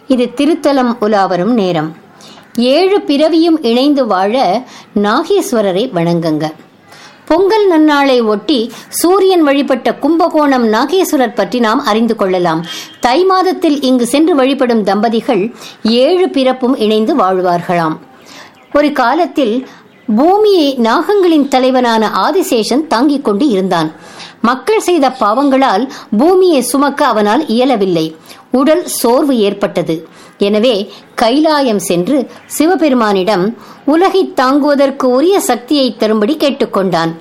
இது திருத்தலம் உலாவரும் நேரம் ஏழு பிறவியும் இணைந்து வாழ நாகேஸ்வரரை வணங்குங்க பொங்கல் நன்னாளை ஒட்டி சூரியன் வழிபட்ட கும்பகோணம் நாகேஸ்வரர் பற்றி நாம் அறிந்து கொள்ளலாம் தை மாதத்தில் இங்கு சென்று வழிபடும் தம்பதிகள் ஏழு பிறப்பும் இணைந்து வாழ்வார்களாம் ஒரு காலத்தில் பூமியை நாகங்களின் தலைவனான ஆதிசேஷன் தாங்கிக் கொண்டு இருந்தான் மக்கள் செய்த பாவங்களால் பூமியை சுமக்க அவனால் இயலவில்லை உடல் சோர்வு ஏற்பட்டது எனவே கைலாயம் சென்று சிவபெருமானிடம் உலகை தாங்குவதற்கு உரிய சக்தியை தரும்படி கேட்டுக்கொண்டான்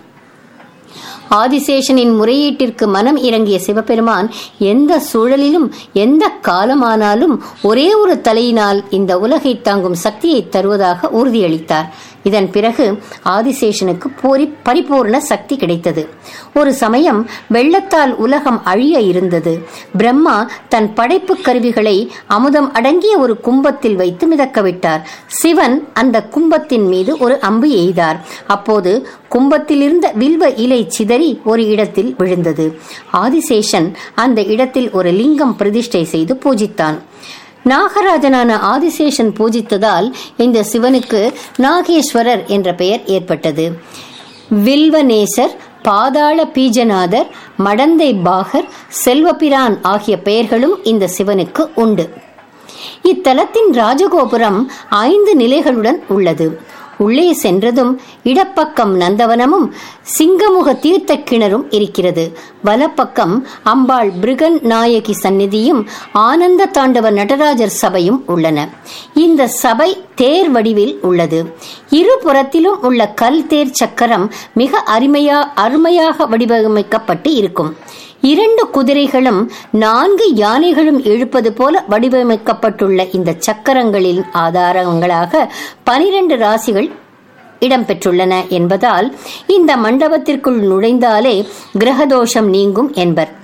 ஆதிசேஷனின் முறையீட்டிற்கு மனம் இறங்கிய சிவபெருமான் எந்த சூழலிலும் எந்த காலமானாலும் ஒரே ஒரு தலையினால் இந்த உலகை தாங்கும் சக்தியை தருவதாக உறுதியளித்தார் இதன் பிறகு ஆதிசேஷனுக்கு போரி பரிபூர்ண சக்தி கிடைத்தது ஒரு சமயம் வெள்ளத்தால் உலகம் அழிய இருந்தது பிரம்மா தன் படைப்பு கருவிகளை அமுதம் அடங்கிய ஒரு கும்பத்தில் வைத்து மிதக்க விட்டார் சிவன் அந்த கும்பத்தின் மீது ஒரு அம்பு எய்தார் அப்போது கும்பத்தில் இருந்த வில்வ இலை சிதறி ஒரு இடத்தில் விழுந்தது ஆதிசேஷன் அந்த இடத்தில் ஒரு லிங்கம் பிரதிஷ்டை செய்து பூஜித்தான் நாகராஜனான ஆதிசேஷன் பூஜித்ததால் இந்த சிவனுக்கு நாகேஸ்வரர் என்ற பெயர் ஏற்பட்டது வில்வநேசர் பாதாள பீஜநாதர் மடந்தை பாகர் செல்வபிரான் ஆகிய பெயர்களும் இந்த சிவனுக்கு உண்டு இத்தலத்தின் ராஜகோபுரம் ஐந்து நிலைகளுடன் உள்ளது உள்ளே சென்றதும் இடப்பக்கம் நந்தவனமும் சிங்கமுக தீர்த்த கிணறும் இருக்கிறது வலப்பக்கம் அம்பாள் பிருகன் நாயகி சந்நிதியும் ஆனந்த தாண்டவ நடராஜர் சபையும் உள்ளன இந்த சபை தேர் வடிவில் உள்ளது இருபுறத்திலும் உள்ள கல் தேர் சக்கரம் மிக அருமையா அருமையாக வடிவமைக்கப்பட்டு இருக்கும் இரண்டு குதிரைகளும் நான்கு யானைகளும் இழுப்பது போல வடிவமைக்கப்பட்டுள்ள இந்த சக்கரங்களின் ஆதாரங்களாக பனிரெண்டு ராசிகள் இடம்பெற்றுள்ளன என்பதால் இந்த மண்டபத்திற்குள் நுழைந்தாலே கிரகதோஷம் நீங்கும் என்பர்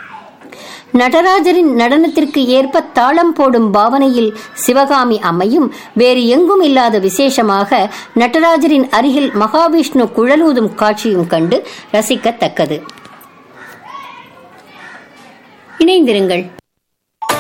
நடராஜரின் நடனத்திற்கு ஏற்ப தாளம் போடும் பாவனையில் சிவகாமி அம்மையும் வேறு எங்கும் இல்லாத விசேஷமாக நடராஜரின் அருகில் மகாவிஷ்ணு குழலூதும் காட்சியும் கண்டு ரசிக்கத்தக்கது இணைந்திருங்கள்